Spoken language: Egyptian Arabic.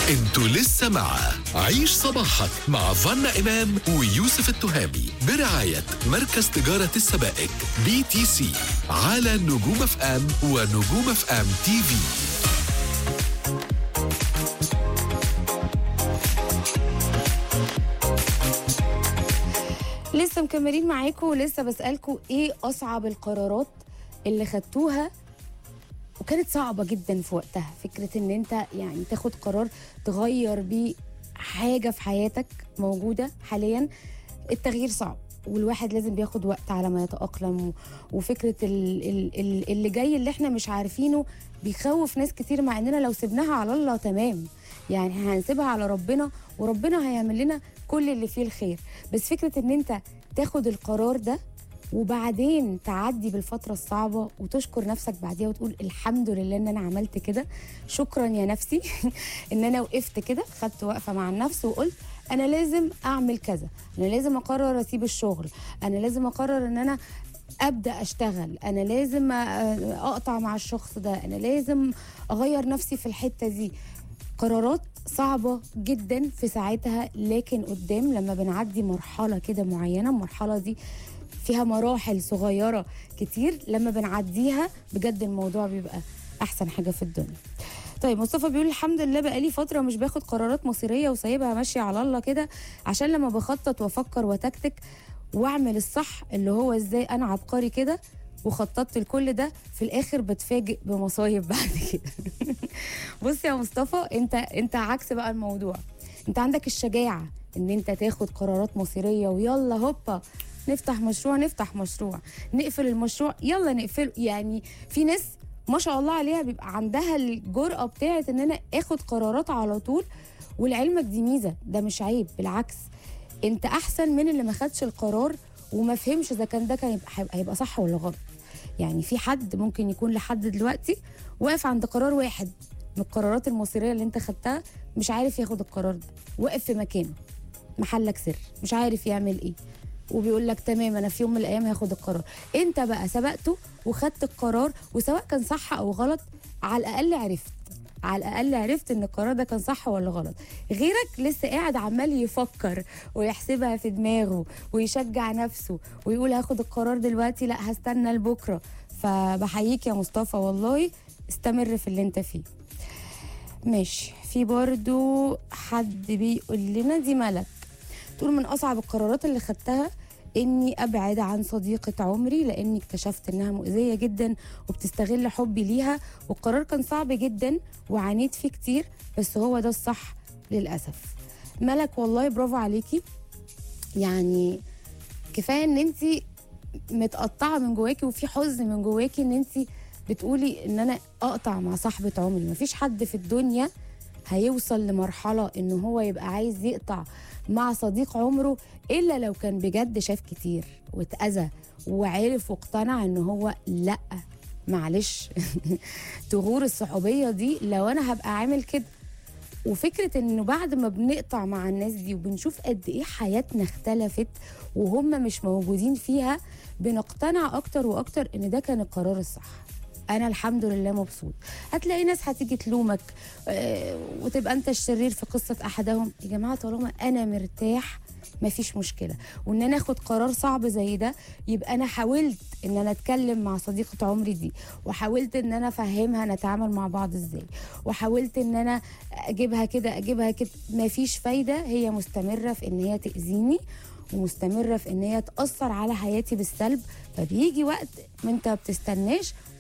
انتوا لسه مع عيش صباحك مع فنا إمام ويوسف التهامي برعاية مركز تجارة السبائك بي تي سي على نجوم اف ام ونجوم اف ام تي في لسه مكملين معاكم ولسه بسألكم ايه أصعب القرارات اللي خدتوها وكانت صعبة جدا في وقتها فكرة ان انت يعني تاخد قرار تغير بيه حاجة في حياتك موجودة حاليا التغيير صعب والواحد لازم بياخد وقت على ما يتأقلم و- وفكرة ال- ال- ال- اللي جاي اللي احنا مش عارفينه بيخوف ناس كتير مع اننا لو سيبناها على الله تمام يعني هنسيبها على ربنا وربنا هيعمل لنا كل اللي فيه الخير بس فكرة ان انت تاخد القرار ده وبعدين تعدي بالفترة الصعبة وتشكر نفسك بعديها وتقول الحمد لله ان انا عملت كده شكرا يا نفسي ان انا وقفت كده خدت وقفة مع النفس وقلت انا لازم اعمل كذا انا لازم اقرر اسيب الشغل انا لازم اقرر ان انا ابدا اشتغل انا لازم أ- اقطع مع الشخص ده انا لازم اغير نفسي في الحتة دي قرارات صعبة جدا في ساعتها لكن قدام لما بنعدي مرحلة كده معينة المرحلة دي فيها مراحل صغيرة كتير لما بنعديها بجد الموضوع بيبقى أحسن حاجة في الدنيا طيب مصطفى بيقول الحمد لله بقالي فترة مش باخد قرارات مصيرية وسايبها ماشية على الله كده عشان لما بخطط وافكر وتكتك واعمل الصح اللي هو ازاي انا عبقري كده وخططت لكل ده في الاخر بتفاجئ بمصايب بعد كده بص يا مصطفى انت انت عكس بقى الموضوع انت عندك الشجاعه ان انت تاخد قرارات مصيريه ويلا هوبا نفتح مشروع نفتح مشروع نقفل المشروع يلا نقفله يعني في ناس ما شاء الله عليها بيبقى عندها الجرأة بتاعت ان انا اخد قرارات على طول ولعلمك دي ميزة ده مش عيب بالعكس انت احسن من اللي ما خدش القرار وما فهمش اذا كان ده كان يبقى هيبقى- هيبقى صح ولا غلط يعني في حد ممكن يكون لحد دلوقتي واقف عند قرار واحد من القرارات المصيريه اللي انت خدتها مش عارف ياخد القرار ده واقف في مكانه محلك سر مش عارف يعمل ايه وبيقول لك تمام انا في يوم من الايام هاخد القرار انت بقى سبقته وخدت القرار وسواء كان صح او غلط على الاقل عرفت على الاقل عرفت ان القرار ده كان صح ولا غلط غيرك لسه قاعد عمال يفكر ويحسبها في دماغه ويشجع نفسه ويقول هاخد القرار دلوقتي لا هستنى لبكره فبحييك يا مصطفى والله استمر في اللي انت فيه ماشي في برضو حد بيقول لنا دي ملك تقول من اصعب القرارات اللي خدتها اني ابعد عن صديقه عمري لاني اكتشفت انها مؤذيه جدا وبتستغل حبي ليها والقرار كان صعب جدا وعانيت فيه كتير بس هو ده الصح للاسف ملك والله برافو عليكي يعني كفايه ان انت متقطعه من جواكي وفي حزن من جواكي ان انت بتقولي ان انا اقطع مع صاحبه عمري مفيش حد في الدنيا هيوصل لمرحله ان هو يبقى عايز يقطع مع صديق عمره الا لو كان بجد شاف كتير واتاذى وعرف واقتنع ان هو لا معلش تغور الصحوبيه دي لو انا هبقى عامل كده وفكره انه بعد ما بنقطع مع الناس دي وبنشوف قد ايه حياتنا اختلفت وهم مش موجودين فيها بنقتنع اكتر واكتر ان ده كان القرار الصح انا الحمد لله مبسوط هتلاقي ناس هتيجي تلومك آه، وتبقى انت الشرير في قصه احدهم يا جماعه طالما انا مرتاح مفيش مشكله وان انا اخد قرار صعب زي ده يبقى انا حاولت ان انا اتكلم مع صديقه عمري دي وحاولت ان انا افهمها نتعامل مع بعض ازاي وحاولت ان انا اجيبها كده اجيبها كده مفيش فايده هي مستمره في ان هي تاذيني ومستمره في ان هي تاثر على حياتي بالسلب فبيجي وقت ما انت ما بتستناش